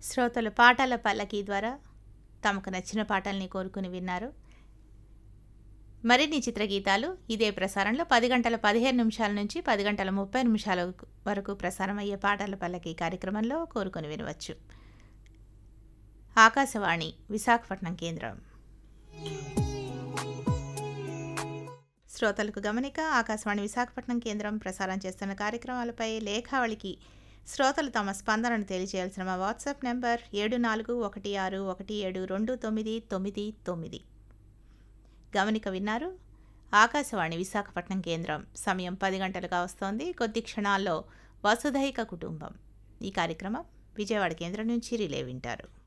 శ్రోతలు పాటల పల్లకి ద్వారా తమకు నచ్చిన పాటల్ని కోరుకుని విన్నారు మరిన్ని చిత్రగీతాలు ఇదే ప్రసారంలో పది గంటల పదిహేను నిమిషాల నుంచి పది గంటల ముప్పై నిమిషాల వరకు ప్రసారం అయ్యే పాటల పల్లకి కార్యక్రమంలో కోరుకుని వినవచ్చు ఆకాశవాణి విశాఖపట్నం కేంద్రం శ్రోతలకు గమనిక ఆకాశవాణి విశాఖపట్నం కేంద్రం ప్రసారం చేస్తున్న కార్యక్రమాలపై లేఖావళికి శ్రోతలు తమ స్పందనను తెలియజేయాల్సిన మా వాట్సాప్ నెంబర్ ఏడు నాలుగు ఒకటి ఆరు ఒకటి ఏడు రెండు తొమ్మిది తొమ్మిది తొమ్మిది గమనిక విన్నారు ఆకాశవాణి విశాఖపట్నం కేంద్రం సమయం పది గంటలుగా వస్తోంది కొద్ది క్షణాల్లో వసుధైక కుటుంబం ఈ కార్యక్రమం విజయవాడ కేంద్రం నుంచి రిలే వింటారు